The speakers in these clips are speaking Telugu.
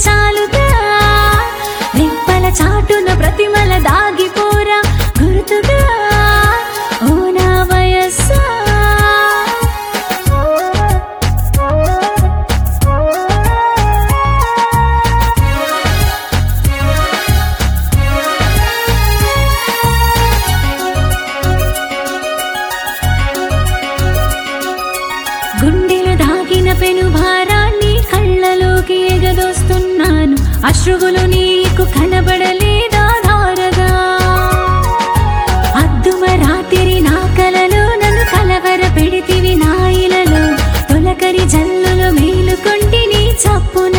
చాలుగా రెప్పల చాటున ప్రతిమల దాగిపోరా గుర్తుగా ఓ నా వయస్సా గుండెలు దాగిన పెను భారాన్ని కళ్ళలోకి ఎగదోస్తున్నాను అశ్రువులు నీకు కనబడలేదా ధారగా అద్దుమ రాత్రి నా కలలో నన్ను కలవర పెడితివి నా ఇలలో తొలకరి జల్లులు మేలుకొంటి నీ చప్పున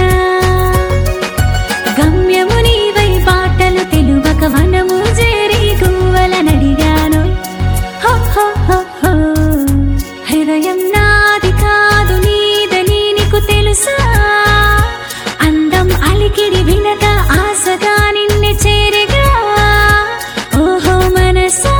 గమ్యము నీవై బాటలు తెలువక వనము చేరి గువ్వల నడిగాను హో హో హో హో. హృదయం నాది కాదు నీదని నీకు తెలుసా అందం అలికిడి వినక ఆశగా నిన్ను చేరగా ఓహో మనసా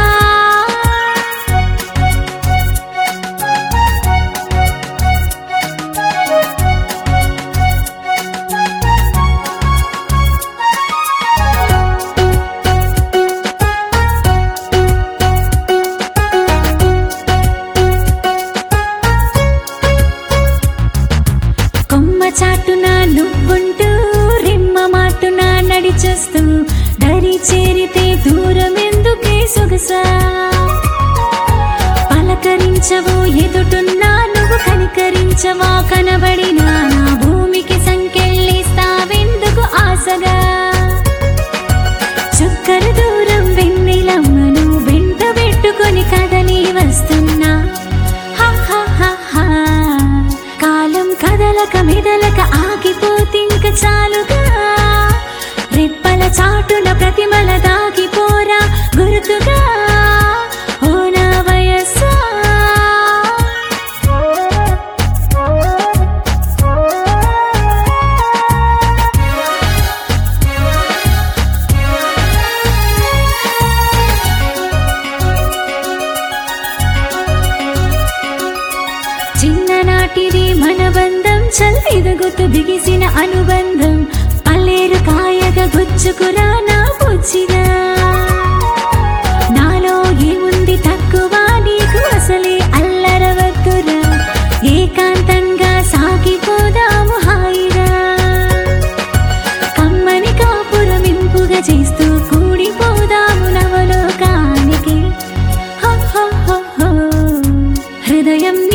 కొమ్మ చాటున నువ్వుంటూ రిమ్మ మాటున నడిచేస్తూ దరి చేరితే దూరం ఎందుకే సొగసా పలకరించవు ఎదుటున్నా నువ్వు కనికరించవా కనబడినా నా భూమికి సంకెళ్ళిస్తావెందుకు ఆశగా చుక్కల దూరం వెన్నెలమ్మను వెంట పెట్టుకొని కదలి వస్తున్నా హా హా హా హా. కాలం కదలక మెదలక ఆగిపోతింక చాలుగా రెప్పల చాటున ప్రతిమల దాగిపోరా గుర్తుగా ఓ నా వయస్సా చిన్ననాటిది మన బంధం చల్లిదగుతు బిగిసిన అనుబంధం పల్లేరు కాయగా గుచ్చుకురా నా బుచ్చిగా నాలో ఏముంది తక్కువ నీకు అసలే అల్లరవద్దురా ఏకాంతంగా సాగిపోదాము హాయిగా కమ్మని కాపురమింపుగా చేస్తూ కూడిపోదాము నవలోకానికి హో హో హో హో. హృదయం